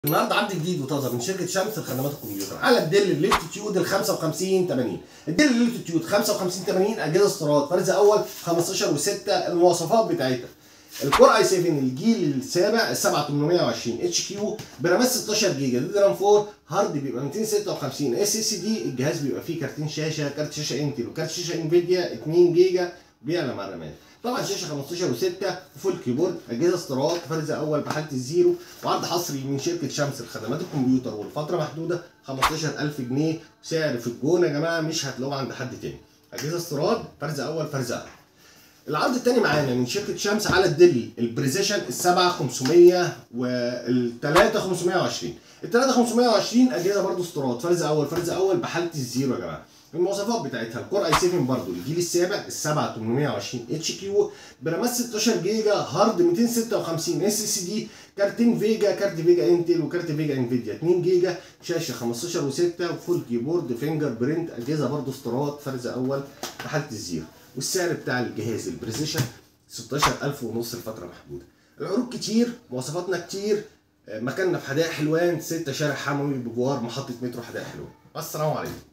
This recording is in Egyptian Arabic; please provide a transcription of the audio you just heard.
النهارده عرض جديد وطازه من شركه شمس لخدمات الكمبيوتر على الديل الليتيتيود ال 55 80 الديل الليتيتيود 55 80 اجهزه استيراد فرز اول 15 و6 المواصفات بتاعتها الكور اي 7 الجيل السابع ال 7820 اتش كيو برامات 16 جيجا دي رام 4 هارد بيبقى 256 اس اس دي الجهاز بيبقى فيه كارتين شاشه كارت شاشه انتل وكارت شاشه انفيديا 2 جيجا بيعلى مع الرامات طبعا شاشه 15 و6 وفول كيبورد اجهزه استيراد فرز اول بحاله الزيرو وعرض حصري من شركه شمس لخدمات الكمبيوتر والفتره محدوده 15000 جنيه سعر في الجون يا جماعه مش هتلاقوه عند حد تاني اجهزه استيراد فرز اول فرز اول العرض الثاني معانا من شركه شمس على الديل البريزيشن السبعة 500 والثلاثة 520 الثلاثة 520 اجهزه برضو استيراد فرز اول فرز اول بحاله الزيرو يا جماعه المواصفات بتاعتها الكور اي 7 برضو الجيل السابع السبعة 820 اتش كيو برامات 16 جيجا هارد 256 اس اس دي كارتين فيجا كارت فيجا انتل وكارت فيجا انفيديا 2 جيجا شاشه 15 و6 وفول كيبورد فينجر برنت اجهزه برضو استيراد فرز اول بحاله الزيرو والسعر بتاع الجهاز البريزيشن 16000 ونص لفتره محدوده العروض كتير مواصفاتنا كتير مكاننا في حدائق حلوان 6 شارع حموي بجوار محطه مترو حدائق حلوان السلام عليكم